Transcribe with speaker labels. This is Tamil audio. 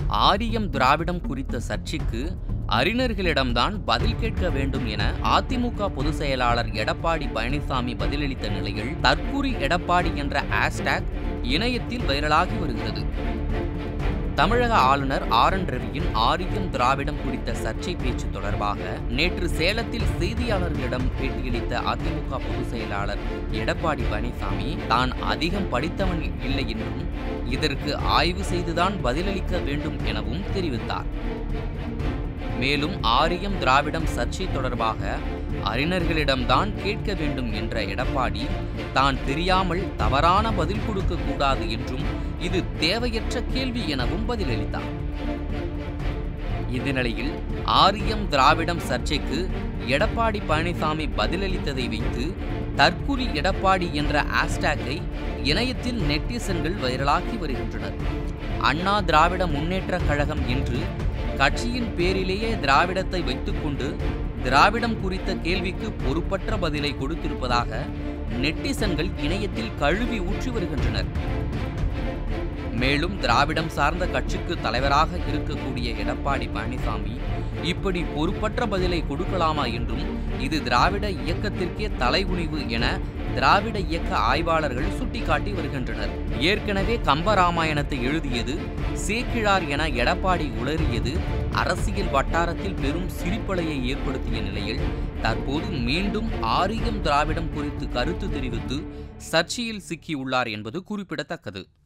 Speaker 1: ஆரியம் திராவிடம் குறித்த சர்ச்சைக்கு அறிஞர்களிடம்தான் பதில் கேட்க வேண்டும் என அதிமுக பொதுச் செயலாளர் எடப்பாடி பழனிசாமி பதிலளித்த நிலையில் தற்கூரி எடப்பாடி என்ற ஹேஷ்டேக் இணையத்தில் வைரலாகி வருகிறது தமிழக ஆளுநர் ஆர் என் ரவியின் ஆரியம் திராவிடம் குறித்த சர்ச்சை பேச்சு தொடர்பாக நேற்று சேலத்தில் செய்தியாளர்களிடம் பேட்டியளித்த அதிமுக பொதுச் செயலாளர் எடப்பாடி பழனிசாமி தான் அதிகம் படித்தவன் இல்லை என்றும் இதற்கு ஆய்வு செய்துதான் பதிலளிக்க வேண்டும் எனவும் தெரிவித்தார் மேலும் ஆரியம் திராவிடம் சர்ச்சை தொடர்பாக அறிஞர்களிடம்தான் கேட்க வேண்டும் என்ற எடப்பாடி தான் தெரியாமல் தவறான பதில் கொடுக்க கூடாது என்றும் இது தேவையற்ற கேள்வி எனவும் பதிலளித்தார் இந்த நிலையில் ஆரியம் திராவிடம் சர்ச்சைக்கு எடப்பாடி பழனிசாமி பதிலளித்ததை வைத்து தற்குறி எடப்பாடி என்ற ஹேஷ்டேக்கை இணையத்தில் நெட்டிசன்கள் வைரலாக்கி வருகின்றனர் அண்ணா திராவிட முன்னேற்றக் கழகம் என்று கட்சியின் பேரிலேயே திராவிடத்தை வைத்துக்கொண்டு திராவிடம் குறித்த கேள்விக்கு பொறுப்பற்ற பதிலை கொடுத்திருப்பதாக நெட்டிசன்கள் இணையத்தில் கழுவி ஊற்றி வருகின்றனர் மேலும் திராவிடம் சார்ந்த கட்சிக்கு தலைவராக இருக்கக்கூடிய எடப்பாடி பழனிசாமி இப்படி பொறுப்பற்ற பதிலை கொடுக்கலாமா என்றும் இது திராவிட இயக்கத்திற்கே தலைகுனிவு என திராவிட இயக்க ஆய்வாளர்கள் சுட்டிக்காட்டி வருகின்றனர் ஏற்கனவே கம்பராமாயணத்தை எழுதியது சேக்கிழார் என எடப்பாடி உளறியது அரசியல் வட்டாரத்தில் பெரும் சிரிப்பலையை ஏற்படுத்திய நிலையில் தற்போது மீண்டும் ஆரியம் திராவிடம் குறித்து கருத்து தெரிவித்து சர்ச்சையில் சிக்கியுள்ளார் என்பது குறிப்பிடத்தக்கது